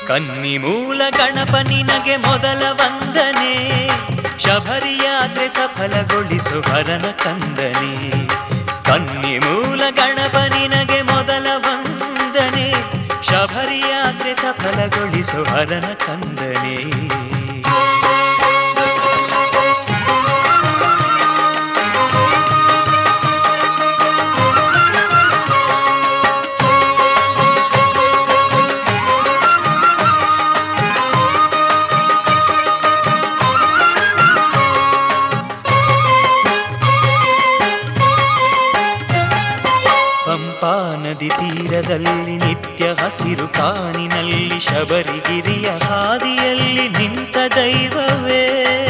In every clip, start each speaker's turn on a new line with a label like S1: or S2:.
S1: ಕನ್ನಿ ಮೂಲ ಗಣಪ ನಿನಗೆ ಮೊದಲ ವಂದನೆ ಶಬರಿಯಾತ್ರೆ ಸಫಲಗೊಳಿಸು ಹರನ ಕಂದನೆ ಕನ್ನಿ ಮೂಲ ಗಣಪ ನಿನಗೆ ಮೊದಲ ವಂದನೆ ಶಬರಿಯಾತ್ರೆ ಸಫಲಗೊಳಿಸು ಹರನ ಕಂದನೆ ಪಂಪಾ ನದಿ ತೀರದಲ್ಲಿ ನಿತ್ಯ ಹಸಿರು ಕಾನಿನಲ್ಲಿ ಶಬರಿಗಿರಿಯ ಹಾದಿಯಲ್ಲಿ ನಿಂತ ದೈವವೇ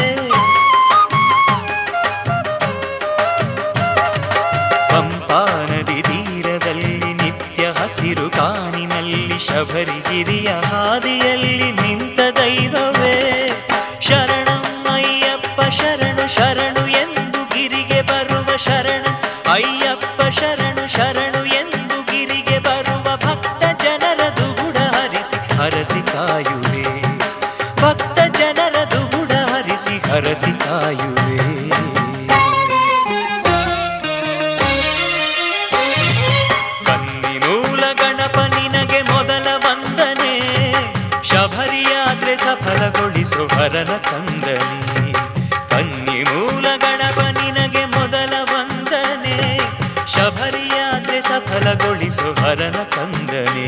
S1: ಪಂಪಾ ನದಿ ತೀರದಲ್ಲಿ ನಿತ್ಯ ಹಸಿರು ಕಾನಿನಲ್ಲಿ ಶಬರಿಗಿರಿಯ ಹಾದಿಯಲ್ಲಿ ನಿಂತ ದೈವವೇ ಶರಣಂ ಅಯ್ಯಪ್ಪ ಶರಣು ಶರಣು ಎಂದು ಗಿರಿಗೆ ಬರುವ ಶರಣು ಅಯ್ಯಪ್ಪ ಶರಣು ಶರಣು ಎಂದು ಗಿರಿಗೆ ಬರುವ ಭಕ್ತ ಜನರ ದುಗುಡ ಹರಿಸಿ ಹರಸಿ ಕಾಯುವೆ ಭಕ್ತ ಜನರ ದುಗುಡ ಹರಿಸಿ ಹರಸಿ ಕಾಯುವೆ ಕನ್ನಿ ಮೂಲ ಗಣಪ ನಿನಗೆ ಮೊದಲ ವಂದನೆ ಶಬರಿಯಾತ್ರೆ ಸಫಲಗೊಳಿಸು ಹರನ ಕಂದನೆ ಕನ್ನಿ ಮೂಲ ಗಣಪ ನಿನಗೆ ಮೊದಲ ವಂದನೆ ಶಬರಿಯಾತ್ರೆ ಸಫಲಗೊಳಿಸು ಹರನ ಕಂದನೆ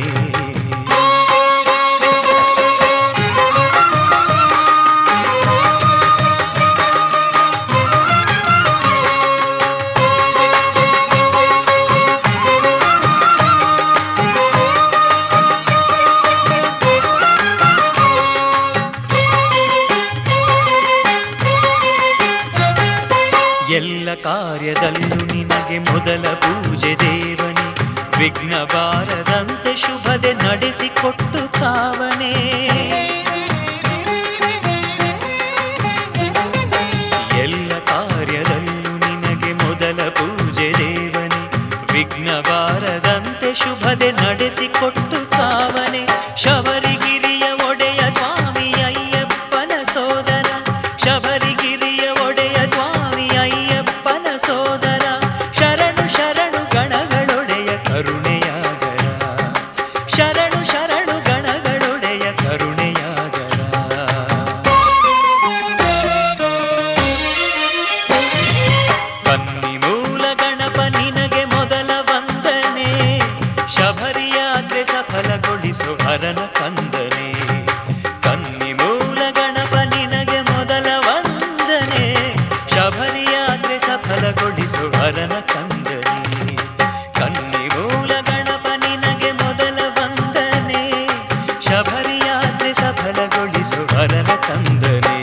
S1: ಎಲ್ಲ ಕಾರ್ಯದಲ್ಲೂ ನಿನಗೆ ಮೊದಲ ಪೂಜೆ ದೇವನೇ ವಿಘ್ನ ಬಾರದಂತೆ ಶುಭದೆ ನಡೆಸಿಕೊಟ್ಟು ಕಾವನೇ ಎಲ್ಲ ಕಾರ್ಯದಲ್ಲೂ ನಿನಗೆ ಮೊದಲ ಪೂಜೆ ದೇವನೇ ವಿಘ್ನ ಬಾರದಂತೆ ಶುಭದೆ ನಡೆಸಿಕೊಟ್ಟು ಕಾವನೆ ಶಬರಿಗಿರಿಯ ಒಡೆಯ ಸ್ವಾಮಿ ಅಯ್ಯಪ್ಪನ ಸೋದರ ಶಬರಿಗಿರಿಯ ಒಡೆಯ ಸ್ವಾಮಿ ಅಯ್ಯಪ್ಪನ ಸೋದರ ಶರಣು ಶರಣು ಗಣಗಳೊಡೆಯ ಕರುಣೆಯಾಗರ ಶರಣು ಶರಣು ಗಣಗಳೊಡೆಯ ಕರುಣೆಯಾಗರ ಕನ್ನಿ ಮೂಲ ಗಣಪ ನಿನಗೆ ಮೊದಲ ವಂದನೆ ಶಬರಿಯಾತ್ರೆ ಸಫಲಗೊಳಿಸು ಹರನ ಕಂದನೆ ಕನ್ನಿ ಮೂಲ ಗಣಪ ನಿನಗೆ ಮೊದಲ ವಂದನೆ ಶಬರಿಯಾತ್ರೆ ಸಫಲಗೊಳಿಸು ಹರನ ಕಂದನೆ ಕನ್ನಿ ಮೂಲ ಗಣಪ ನಿನಗೆ ಮೊದಲ ವಂದನೆ ಶಬರಿಯಾತ್ರೆ ಸಫಲಗೊಳಿಸು ಹರನ ಕಂದನೆ